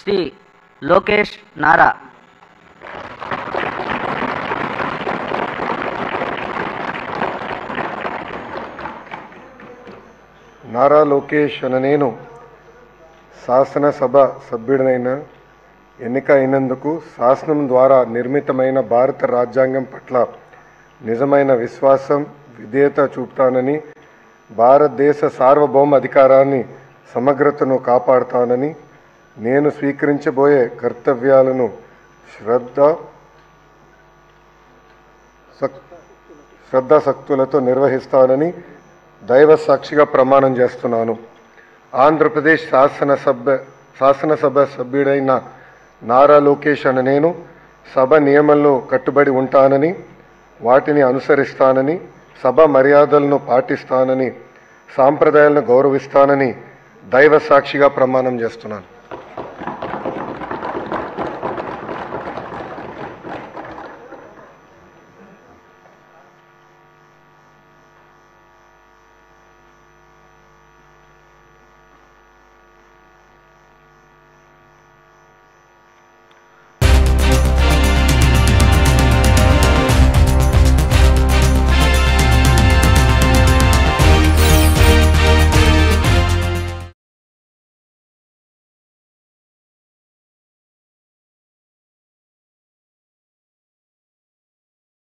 శ్రీ లోకేష్ నారా నారా లోకేష్ అన నేను శాసనసభ సభ్యుడినైన ఎన్నిక అయినందుకు శాసనం ద్వారా నిర్మితమైన భారత రాజ్యాంగం పట్ల నిజమైన విశ్వాసం విధేయత చూపుతానని భారతదేశ సార్వభౌమ అధికారాన్ని సమగ్రతను కాపాడుతానని నేను స్వీకరించబోయే కర్తవ్యాలను శ్రద్ధ సక్ శ్రద్ధాసక్తులతో నిర్వహిస్తానని దైవ సాక్షిగా ప్రమాణం చేస్తున్నాను ఆంధ్రప్రదేశ్ శాసనసభ శాసనసభ సభ్యుడైన నారా లోకేష్ అనే నేను సభ నియమంలో కట్టుబడి ఉంటానని వాటిని అనుసరిస్తానని సభ మర్యాదలను పాటిస్తానని సాంప్రదాయాలను గౌరవిస్తానని దైవ సాక్షిగా ప్రమాణం చేస్తున్నాను